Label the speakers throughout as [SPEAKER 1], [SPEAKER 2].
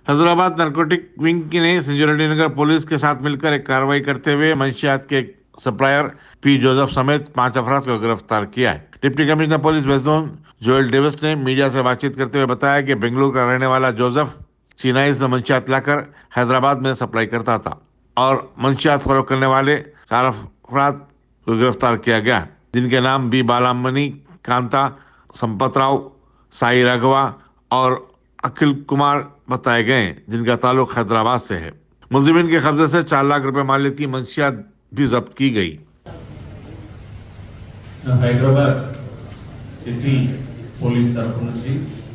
[SPEAKER 1] Hyderabad narcotic wing ने सिंजुरेड्डी नगर police के साथ मिलकर एक कार्रवाई करते हुए मंशियात के सप्लायर पी जोसेफ समेत पांच अफराद को गिरफ्तार किया है deputy commissioner police west zone Joel Davis ने मीडिया से बातचीत करते हुए बताया कि बेंगलुरु का रहने वाला जोसेफ चीनाई से मंशियात लाकर हैदराबाद में सप्लाई करता था और मंशियात फरोख करने वाले चार अफराद को गिरफ्तार किया गया जिनके नाम बी बालामणि कांता संपत राव साई राघवा और अखिल कुमार बताए गए हैं, जिनका ताल्लुक हैदराबाद से है मुलजिमिन के कब्जे से चार लाख रुपए माल्य की मंशियात भी जब्त की गई
[SPEAKER 2] హైదరాబాద్ సిటీ పోలీస్ తరఫు నుంచి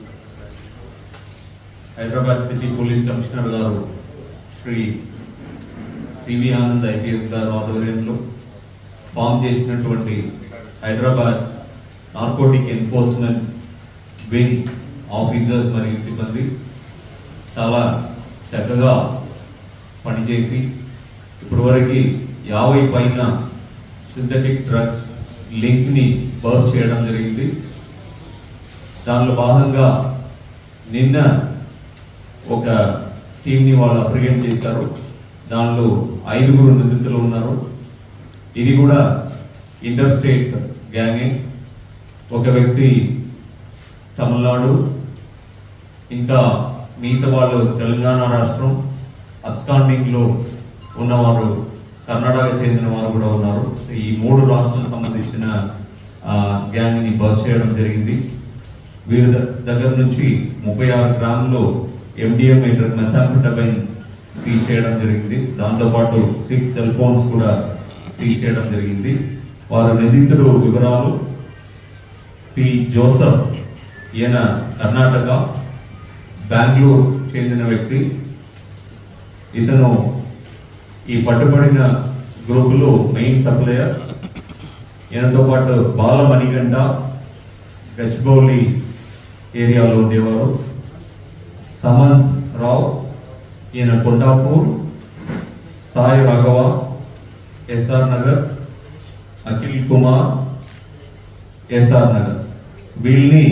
[SPEAKER 2] హైదరాబాద్ సిటీ పోలీస్ కమిషనర్ గారు శ్రీ సివి ఆనంద్ ఐపీఎస్ గారు ఆధ్వర్యంలో ఫామ్ చేసినటువంటి Hyderabad narcotic enforcement wing officers మరియు సిబ్బంది చాలా చక్కగా పనిచేసి ఇప్పటివరకు యాభై పైన సింథటిక్ డ్రగ్స్ లింక్ని బర్స్ చేయడం జరిగింది దానిలో భాగంగా నిన్న ఒక టీంని వాళ్ళు అప్రిగేట్ చేశారు దానిలో ఐదుగురు నిందితులు ఉన్నారు ఇది కూడా ఇంటర్ స్టేట్ గ్యాంగింగ్ ఒక వ్యక్తి తమిళనాడు ఇంకా మిగతా వాళ్ళు తెలంగాణ రాష్ట్రం అబ్స్కాండింగ్లో ఉన్నవారు కర్ణాటక చెందిన వారు కూడా ఉన్నారు సో ఈ మూడు రాష్ట్రాలకు సంబంధించిన గ్యాంగ్ని బస్ చేయడం జరిగింది వీరి ద- దగ్గర నుంచి ముప్పై ఆరు గ్రాములు ఎండిఎంఐ డ్రగ్ మెథాంఫెటమైన్ సీజ్ చేయడం జరిగింది దాంతోపాటు సిక్స్ సెల్ ఫోన్స్ కూడా సీజ్ చేయడం జరిగింది వారు నిందితుడు వివరాలు పి జోసఫ్ ఈయన కర్ణాటక బెంగళూరు చెందిన వ్యక్తి ఇతను ఈ పట్టుబడిన గ్రూపులో మెయిన్ సప్లయర్ ఈయనతో పాటు బాల మణిగంట గచ్చిబౌలి ఏరియాలో ఉండేవారు సమంత్ రావు ఈయన కొండాపూర్ సాయి రాఘవ ఎస్ఆర్ నగర్ అఖిల్ కుమార్ ఎస్ఆర్ నగర్ వీళ్ళని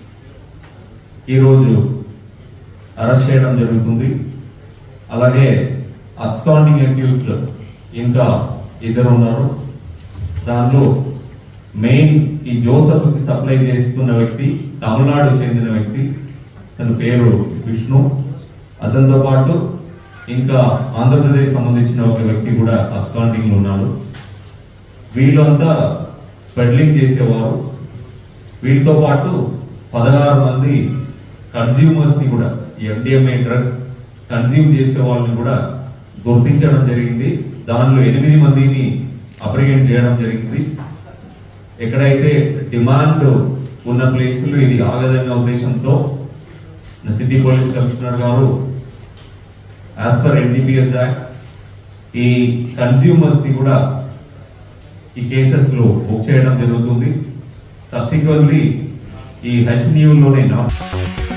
[SPEAKER 2] ఈరోజు అరెస్ట్ చేయడం జరుగుతుంది అలాగే అబ్స్కాండింగ్ అక్యూజ్డ్ ఇంకా ఇద్దరు ఉన్నారు దానిలో మెయిన్ ఈ జోసఫ్కి సప్లై చేస్తున్న వ్యక్తి తమిళనాడు చెందిన వ్యక్తి తన పేరు విష్ణు అతనితో పాటు ఇంకా ఆంధ్రప్రదేశ్ సంబంధించిన ఒక వ్యక్తి కూడా అబ్స్కాండింగ్లో ఉన్నాడు వీళ్ళంతా పెడ్లింగ్ చేసేవారు వీటితో పాటు పదహారు మంది కన్స్యూమర్స్ ని కూడా ఎండిఎంఏ డ్రగ్ కన్స్యూమ్ చేసే వాళ్ళని కూడా గుర్తించడం జరిగింది దానిలో ఎనిమిది మందిని అప్రిగెంట్ చేయడం జరిగింది ఎక్కడైతే డిమాండ్ ఉన్న ప్లేసులు ఇది ఆగదన్న ఉద్దేశంతో సిటీ పోలీస్ కమిషనర్ గారు యాజ్ పర్ ఎన్డీపీఎస్ యాక్ట్ ఈ కన్స్యూమర్స్ ని కూడా ఈ కేసెస్ లో బుక్ చేయడం జరుగుతుంది సబ్సిక్వెంట్లీ ఈ హెచ్ న్యూలోనే నా